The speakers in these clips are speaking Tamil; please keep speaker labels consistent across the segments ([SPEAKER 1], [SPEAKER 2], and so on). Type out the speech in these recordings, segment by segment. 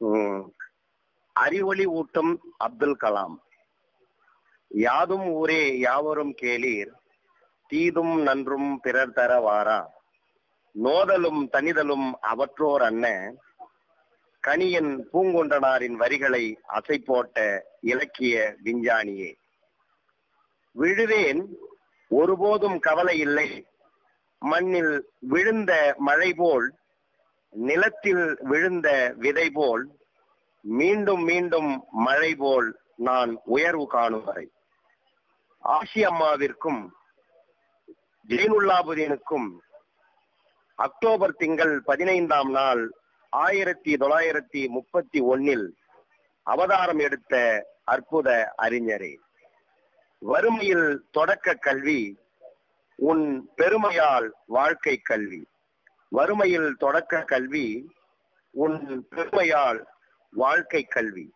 [SPEAKER 1] ம், அறிவொளி ஊட்டும் அப்துல் கலாம் யாதும் ஊரே யாவரும் கேளீர் தீதும் நன்றும் பிறர் தர வாரா நோதலும் தனிதலும் அவற்றோர் அன்ன கணியன் பூங்கொண்டனாரின் வரிகளை அசை போட்ட இலக்கிய விஞ்ஞானியே விழுவேன் ஒருபோதும் கவலை இல்லை மண்ணில் விழுந்த மழை போல் நிலத்தில் விழுந்த விதை போல் மீண்டும் மீண்டும் மழை போல் நான் உயர்வு காணும் வரை ஆஷி அம்மாவிற்கும் ஜெயினுல்லாபுதீனுக்கும் அக்டோபர் திங்கள் பதினைந்தாம் நாள் ஆயிரத்தி தொள்ளாயிரத்தி முப்பத்தி ஒன்னில் அவதாரம் எடுத்த அற்புத அறிஞரே வறுமையில் தொடக்க கல்வி உன் பெருமையால் வாழ்க்கை கல்வி வறுமையில் தொடக்க கல்வி உன் பெருமையால் வாழ்க்கை கல்வி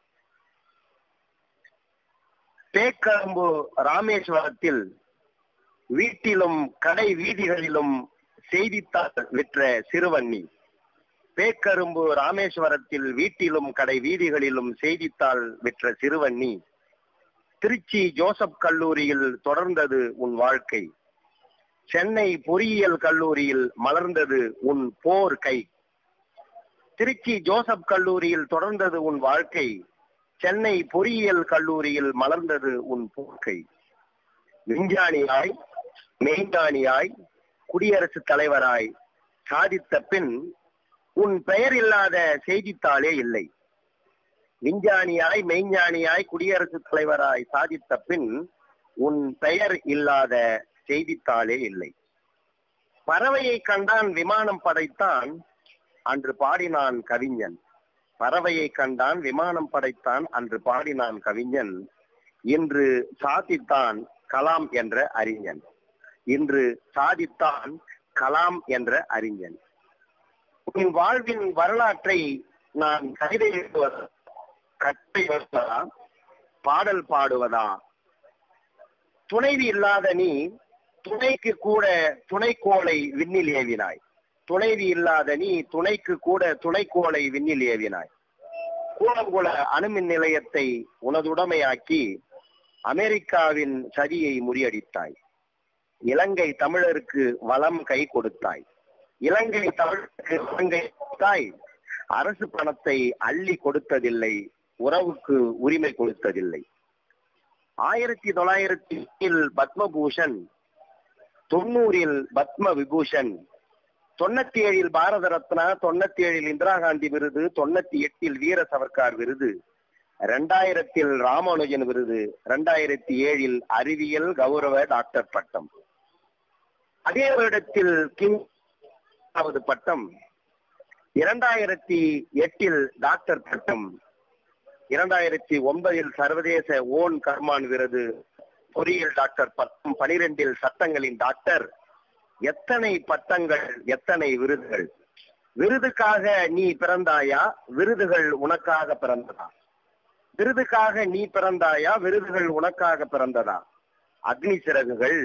[SPEAKER 1] தேக்கரும்பு ராமேஸ்வரத்தில் வீட்டிலும் கடை வீதிகளிலும் செய்தித்தாள் விற்ற சிறுவன்னி பேக்கரும்பு ராமேஸ்வரத்தில் வீட்டிலும் கடை வீதிகளிலும் செய்தித்தாள் விற்ற சிறுவன்னி திருச்சி ஜோசப் கல்லூரியில் தொடர்ந்தது உன் வாழ்க்கை சென்னை பொறியியல் கல்லூரியில் மலர்ந்தது உன் போர் கை திருச்சி ஜோசப் கல்லூரியில் தொடர்ந்தது உன் வாழ்க்கை சென்னை பொறியியல் கல்லூரியில் மலர்ந்தது உன் போர்க்கை விஞ்ஞானியாய் மெய்ஞானியாய் குடியரசுத் தலைவராய் சாதித்த பின் உன் பெயர் இல்லாத செய்தித்தாளே இல்லை விஞ்ஞானியாய் மெய்ஞானியாய் குடியரசுத் தலைவராய் சாதித்த பின் உன் பெயர் இல்லாத செய்தித்தாளே இல்லை பறவையை கண்டான் விமானம் படைத்தான் அன்று பாடினான் கவிஞன் பறவையை கண்டான் விமானம் படைத்தான் அன்று பாடினான் கவிஞன் இன்று சாதித்தான் கலாம் என்ற அறிஞன் இன்று சாதித்தான் கலாம் என்ற அறிஞன் உன் வாழ்வின் வரலாற்றை நான் கவிதை எழுதுவதா கட்டை வருவதா பாடல் பாடுவதா துணைவி இல்லாத நீ துணைக்கு கூட துணைக்கோளை விண்ணில் ஏவினாய் துணைவி இல்லாத நீ துணைக்கு கூட துணைக்கோளை விண்ணில் ஏவினாய் கூடங்குள அணுமின் நிலையத்தை உனதுடைமையாக்கி அமெரிக்காவின் சதியை முறியடித்தாய் இலங்கை தமிழருக்கு வளம் கை கொடுத்தாய் இலங்கை தமிழருக்கு வளங்கை கொடுத்தாய் அரசு பணத்தை அள்ளி கொடுத்ததில்லை உறவுக்கு உரிமை கொடுத்ததில்லை ஆயிரத்தி தொள்ளாயிரத்தி பத்மபூஷன் தொண்ணூறில் பத்ம விபூஷன் தொண்ணூத்தி ஏழில் பாரத ரத்னா தொண்ணூத்தி ஏழில் இந்திரா காந்தி விருது தொண்ணூத்தி எட்டில் வீர சவர்கார் விருது ரெண்டாயிரத்தில் ராமானுஜன் விருது ரெண்டாயிரத்தி ஏழில் அறிவியல் கௌரவ டாக்டர் பட்டம் அதே வருடத்தில் கிங் பட்டம் இரண்டாயிரத்தி எட்டில் டாக்டர் பட்டம் இரண்டாயிரத்தி ஒன்பதில் சர்வதேச ஓன் கர்மான் விருது பொறியியல் டாக்டர் பட்டம் பனிரெண்டில் சட்டங்களின் டாக்டர் எத்தனை பட்டங்கள் எத்தனை விருதுகள் விருதுக்காக நீ பிறந்தாயா விருதுகள் உனக்காக பிறந்ததா விருதுக்காக நீ பிறந்தாயா விருதுகள் உனக்காக பிறந்ததா அக்னி சிறகுகள்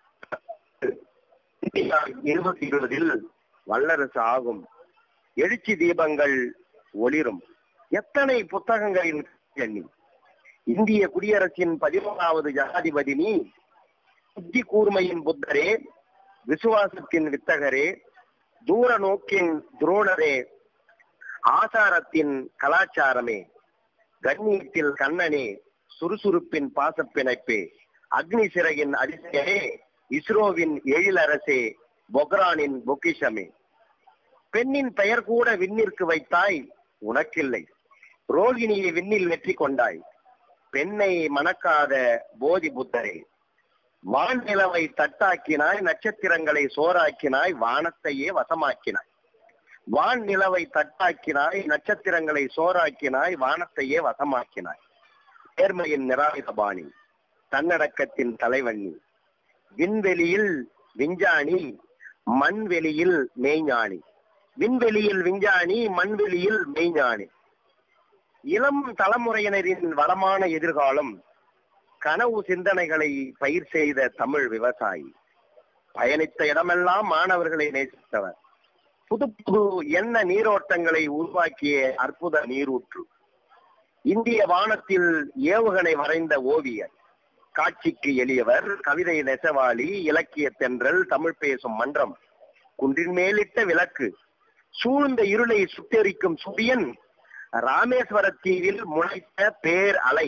[SPEAKER 1] இருபத்தி இருபதில் வல்லரசு ஆகும் எழுச்சி தீபங்கள் ஒளிரும் எத்தனை புத்தகங்களின் எண்ணி இந்திய குடியரசின் பதிமூணாவது ஜனாதிபதி நீ புத்தி கூர்மையின் புத்தரே விசுவாசத்தின் வித்தகரே தூர நோக்கின் துரோணரே ஆசாரத்தின் கலாச்சாரமே கண்ணியத்தில் கண்ணனே சுறுசுறுப்பின் பாசப்பிணைப்பே அக்னி சிறகின் அதிசயமே இஸ்ரோவின் எழிலரசே பொக்ரானின் பொக்கிஷமே பெண்ணின் பெயர் கூட விண்ணிற்கு வைத்தாய் உனக்கில்லை ரோகிணியை விண்ணில் வெற்றி கொண்டாய் பெண்ணை மணக்காத போதி புத்தரே வான் நிலவை தட்டாக்கினாய் நட்சத்திரங்களை சோறாக்கினாய் வானத்தையே வசமாக்கினாய் வான் நிலவை தட்டாக்கினாய் நட்சத்திரங்களை சோறாக்கினாய் வானத்தையே வசமாக்கினாய் நேர்மையின் நிராயுத பாணி தன்னடக்கத்தின் தலைவண்ணி விண்வெளியில் விஞ்ஞானி மண்வெளியில் மெய்ஞானி விண்வெளியில் விஞ்ஞானி மண்வெளியில் மெய்ஞானி இளம் தலைமுறையினரின் வளமான எதிர்காலம் கனவு சிந்தனைகளை பயிர் செய்த தமிழ் விவசாயி பயணித்த இடமெல்லாம் மாணவர்களை நேசித்தவர் புது புது எண்ண நீரோட்டங்களை உருவாக்கிய அற்புத நீரூற்று இந்திய வானத்தில் ஏவுகணை வரைந்த ஓவியர் காட்சிக்கு எளியவர் கவிதை நெசவாளி இலக்கிய தென்றல் தமிழ் பேசும் மன்றம் குன்றின் மேலிட்ட விளக்கு சூழ்ந்த இருளை சுட்டெரிக்கும் சுடியன் ராமேஸ்வர தீவில் முளைத்த பேர் அலை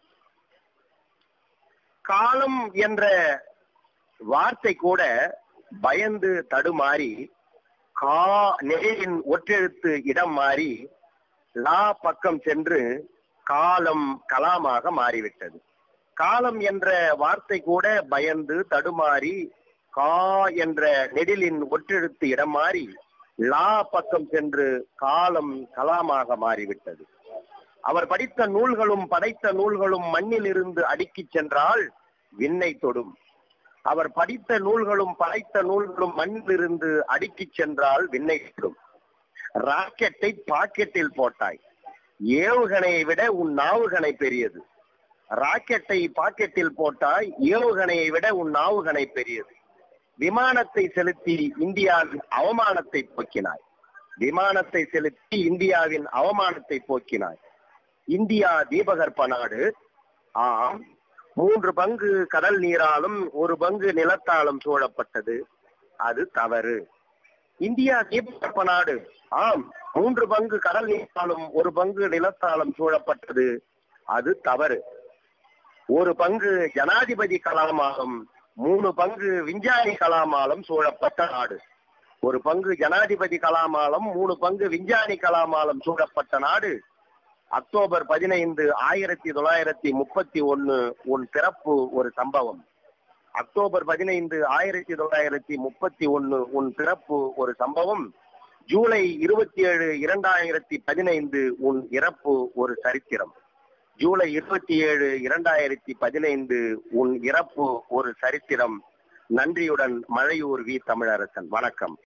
[SPEAKER 1] காலம் என்ற வார்த்தை கூட பயந்து தடுமாறி கா நெழியின் ஒற்றெழுத்து இடம் மாறி லா பக்கம் சென்று காலம் கலாமாக மாறிவிட்டது காலம் என்ற வார்த்தை கூட பயந்து தடுமாறி கா என்ற நெடிலின் ஒற்றெழுத்து இடம் மாறி லா பக்கம் சென்று காலம் கலாமாக மாறிவிட்டது அவர் படித்த நூல்களும் படைத்த நூல்களும் மண்ணில் இருந்து அடுக்கிச் சென்றால் விண்ணை தொடும் அவர் படித்த நூல்களும் படைத்த நூல்களும் மண்ணிலிருந்து அடுக்கிச் சென்றால் விண்ணை தொடும் ராக்கெட்டை பாக்கெட்டில் போட்டாய் ஏவுகணையை விட உன் நாவுகணை பெரியது ராக்கெட்டை பாக்கெட்டில் போட்டாய் ஏவுகணையை விட உன் நாவுகணை பெரியது விமானத்தை செலுத்தி இந்தியாவின் அவமானத்தை போக்கினாய் விமானத்தை செலுத்தி இந்தியாவின் அவமானத்தை போக்கினாய் இந்தியா தீபகற்ப நாடு ஆம் மூன்று பங்கு கடல் நீராலும் ஒரு பங்கு நிலத்தாலும் சூழப்பட்டது அது தவறு இந்தியா தீபகற்ப நாடு ஆம் மூன்று பங்கு கடல் நீராலும் ஒரு பங்கு நிலத்தாலும் சூழப்பட்டது அது தவறு ஒரு பங்கு ஜனாதிபதி கலாமாலும் மூணு பங்கு விஞ்ஞானி கலாமாலும் சூழப்பட்ட நாடு ஒரு பங்கு ஜனாதிபதி கலாமாலும் மூணு பங்கு விஞ்ஞானி கலாமாலும் சூழப்பட்ட நாடு அக்டோபர் பதினைந்து ஆயிரத்தி தொள்ளாயிரத்தி முப்பத்தி ஒன்னு உன் பிறப்பு ஒரு சம்பவம் அக்டோபர் பதினைந்து ஆயிரத்தி தொள்ளாயிரத்தி முப்பத்தி ஒன்னு உன் பிறப்பு ஒரு சம்பவம் ஜூலை இருபத்தி ஏழு இரண்டாயிரத்தி பதினைந்து உன் இறப்பு ஒரு சரித்திரம் ஜூலை இருபத்தி ஏழு இரண்டாயிரத்தி பதினைந்து உன் இறப்பு ஒரு சரித்திரம் நன்றியுடன் மழையூர் வி தமிழரசன் வணக்கம்